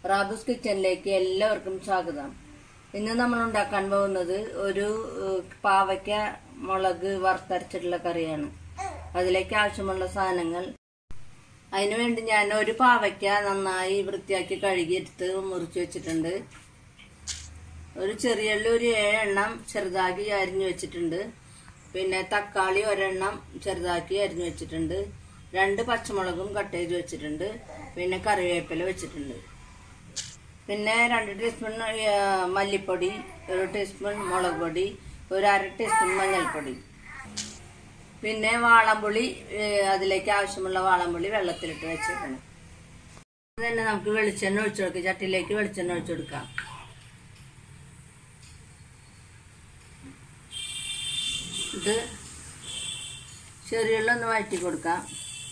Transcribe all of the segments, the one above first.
റാബുസ് കിച്ചണിലേക്ക് എല്ലാവർക്കും സ്വാഗതം ഇന്ന് നമ്മൾ ഉണ്ടാക്കാൻ പോകുന്നത് ഒരു ഏഹ്, പാവയ്ക്ക മുളക് വറുത്തരച്ചിട്ടുള്ള കറിയാണ് അതിലേക്ക് ആവശ്യമുള്ള സാധനങ്ങൾ അതിനുവേണ്ടി ഞാൻ ഒരു പാവയ്ക്ക നന്നായി വൃത്തിയാക്കി കഴുകിയെടുത്ത് മുറിച്ച് വെച്ചിട്ടുണ്ട് ഒരു ചെറിയ ഉള്ളി ഒരു ഏഴെണ്ണം ചെറുതാക്കി അരിഞ്ഞു വെച്ചിട്ടുണ്ട് പിന്നെ തക്കാളി ഒരെണ്ണം ചെറുതാക്കി അരിഞ്ഞു വെച്ചിട്ടുണ്ട് രണ്ട് പച്ചമുളകും കട്ട് ചെയ്ത് വെച്ചിട്ടുണ്ട് പിന്നെ കറിവേപ്പില വെച്ചിട്ടുണ്ട് പിന്നെ രണ്ട് ടീസ്പൂൺ ആ, മല്ലിപ്പൊടി ഒരു ടീസ്പൂൺ മുളക് പൊടി ഒരു അര ടീസ്പൂൺ മഞ്ഞൾപ്പൊടി പിന്നെ വാളംപുളി ഏ, അതിലേക്ക് ആവശ്യമുള്ള വാളംപുളി വെള്ളത്തിലിട്ട് വെച്ചേക്കണം ഇത് തന്നെ നമുക്ക് വെളിച്ചെണ്ണ ഒഴിച്ചു കൊടുക്കാം ചട്ടിയിലേക്ക് വെളിച്ചെണ്ണ ഒഴിച്ചു കൊടുക്കാം ഇത് ചെറിയുള്ള ഒന്ന് വഴറ്റി കൊടുക്കാം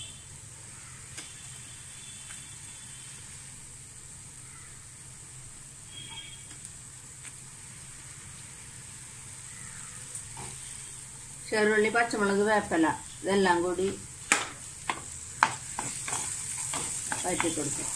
ചെറുള്ളി പച്ചമുളക് വേപ്പല ഇതെല്ലാം കൂടി വഴറ്റി കൊടുക്കാം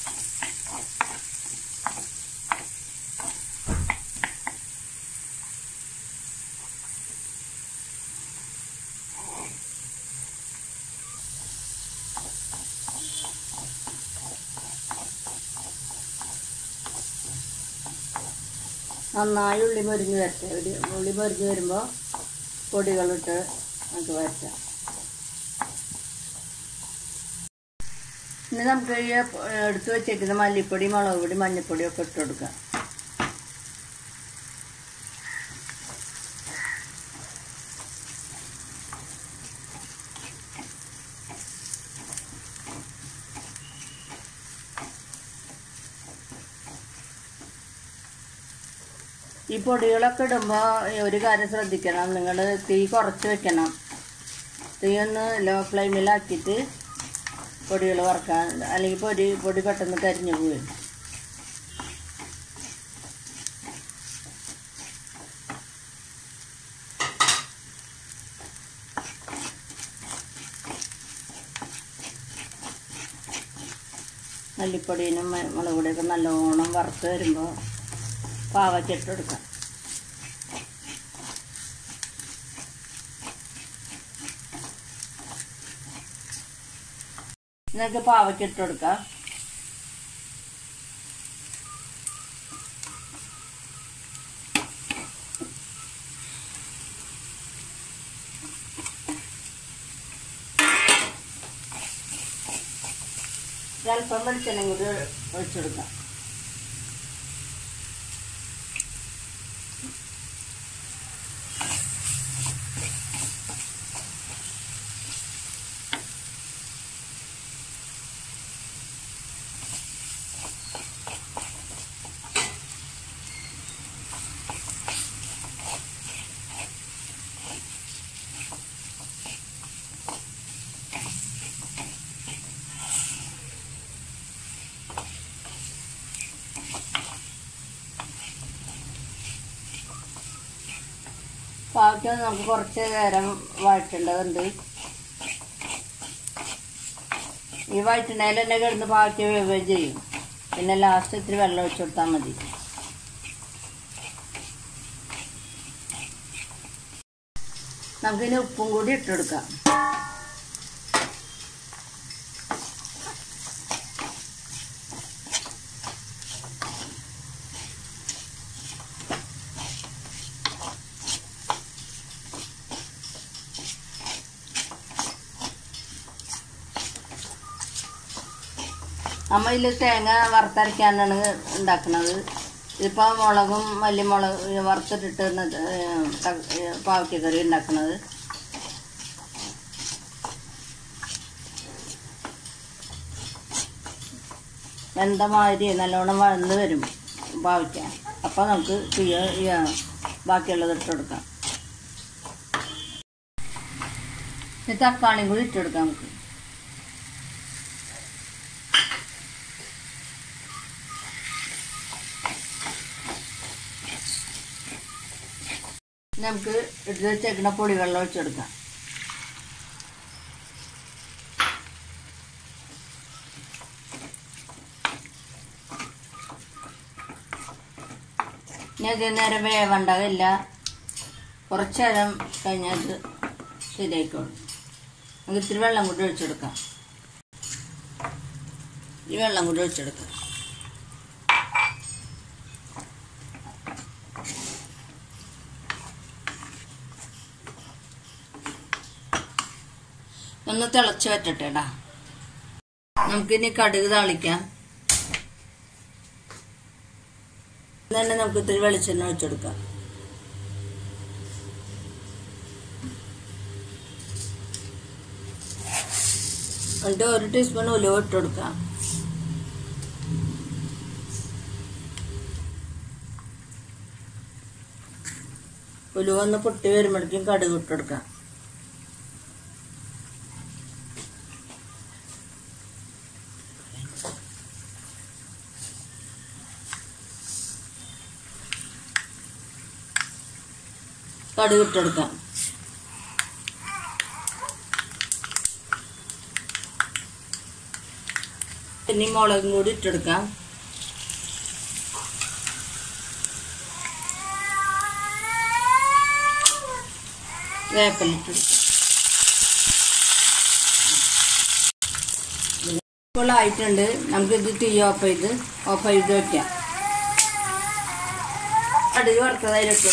നന്നായി ഉള്ളി മൊരിഞ്ഞ് വരട്ടെ ഒരു ഉള്ളി മൊരിഞ്ഞ് വരുമ്പോൾ പൊടികളിട്ട് നമുക്ക് വരട്ടാം ഇനി നമുക്ക് ഈ എടുത്തു വെച്ചേക്കുന്ന മല്ലിപ്പൊടി മുളക് പൊടി മഞ്ഞൾപ്പൊടി ഒക്കെ ഇട്ട് കൊടുക്കാം ഈ പൊടികളൊക്കെ ഇടുമ്പോൾ ഒരു കാര്യം ശ്രദ്ധിക്കണം നിങ്ങൾ തീ കുറച്ച് വെക്കണം തീ ഒന്ന് ലോ ഫ്ലെയിമിലാക്കിയിട്ട് പൊടികൾ വറക്കാൻ അല്ലെങ്കിൽ പൊടി പൊടി പെട്ടെന്ന് കരിഞ്ഞു പോവും മല്ലിപ്പൊടിയും മ- മുളക് പൊടിയൊക്കെ നല്ലോണം വറുത്ത് വരുമ്പോൾ പാവയ്ക്ക് ഇട്ട് കൊടുക്കാം എന്നിട്ട് പാവയ്ക്ക് ഇട്ട് കൊടുക്കാം ഒരല്പം വെളിച്ചെണ്ണ കൂടി ഒഴിച്ചെടുക്കാം പാവയ്ക്ക നമുക്ക് കുറച്ച് നേരം വഴറ്റേണ്ടതുണ്ട് ഈ വഴറ്റണേൽ തന്നെ കിടന്ന് പാവയ്ക്ക വേവുകയും ചെയ്യും പിന്നെ ലാസ്റ്റ് ഇത്തിരി വെള്ളം ഒഴിച്ചു കൊടുത്താൽ മതി നമുക്കിനി ഉപ്പും കൂടി ഇട്ട് കൊടുക്കാം നമ്മൾ ഇതിൽ തേങ്ങ വറുത്തരയ്ക്കാനാണ് ഉണ്ടാക്കുന്നത് ഇതിപ്പോൾ മുളകും മല്ലിമുളക് വറുത്തിട്ടിട്ട് പാവയ്ക്ക കറി ഉണ്ടാക്കുന്നത് വെന്ത മാതിരി നല്ലോണം വഴന്ന് വരും പാവയ്ക്ക അപ്പോൾ നമുക്ക് തീ ഈ, ബാക്കിയുള്ളത് ഇട്ട് കൊടുക്കാം ഈ തക്കാളിയും കൂടി ഇട്ട് കൊടുക്കാം നമുക്ക് നമുക്ക് എടുത്ത് വെച്ചേക്കുന്ന പൊടി വെള്ളം ഒഴിച്ചെടുക്കാം അധികം നേരം വേവണ്ടാകില്ല കുറച്ച് നേരം കഴിഞ്ഞാൽ ഇത് ശരിയായിക്കോളും നമുക്ക് ഇത്തിരി വെള്ളം കൂടി ഒഴിച്ചെടുക്കാം ഈ വെള്ളം കൂടി ഒഴിച്ചെടുക്കാം ഒന്ന് തിളച്ച് വറ്റട്ടെടാ നമുക്കിനി കടുക് താളിക്കാം തന്നെ നമുക്ക് ഇത്തിരി വെളിച്ചെണ്ണ ഒഴിച്ചെടുക്കാം എന്നിട്ട് ഒരു ടീസ്പൂൺ ഉലുവ ഇട്ട് കൊടുക്കാം ഉലുവ ഒന്ന് പൊട്ടി വരുമ്പോഴേക്കും കടുക് ഇട്ട് കൊടുക്കാം കടുക് ഇട്ടെടുക്കാം പിന്നെ ഈ മുളകും കൂടി ഇട്ടെടുക്കാം വേപ്പിലിട്ടെടുക്കാം ഇപ്പോൾ ആയിട്ടുണ്ട് നമുക്കിത് തീ ഓഫ് ചെയ്ത് ഓഫ് ചെയ്ത് വെക്കാം കടുക് വറുത്തതായിട്ട്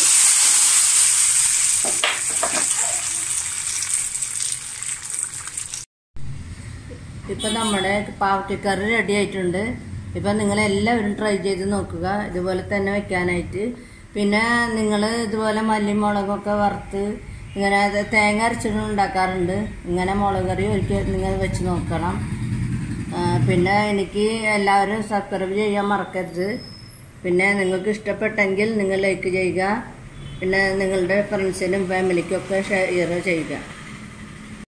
ഇപ്പം നമ്മുടെ പാവട്ടിക്കറി റെഡി ആയിട്ടുണ്ട് ഇപ്പം നിങ്ങളെല്ലാവരും ട്രൈ ചെയ്ത് നോക്കുക ഇതുപോലെ തന്നെ വെക്കാനായിട്ട് പിന്നെ നിങ്ങൾ ഇതുപോലെ മല്ലി മുളകൊക്കെ വറുത്ത് ഇങ്ങനെ അത് തേങ്ങ അരച്ചിട്ട് ഉണ്ടാക്കാറുണ്ട് ഇങ്ങനെ മുളക് കറി ഒരിക്കൽ നിങ്ങൾ വെച്ച് നോക്കണം ആ, പിന്നെ എനിക്ക് എല്ലാവരും സബ്സ്ക്രൈബ് ചെയ്യാൻ മറക്കരുത് പിന്നെ നിങ്ങൾക്ക് ഇഷ്ടപ്പെട്ടെങ്കിൽ നിങ്ങൾ ലൈക്ക് ചെയ്യുക പിന്നെ നിങ്ങളുടെ ഫ്രണ്ട്സിനും ഫാമിലിക്കും ഒക്കെ ഷെയർ ചെയ്യുക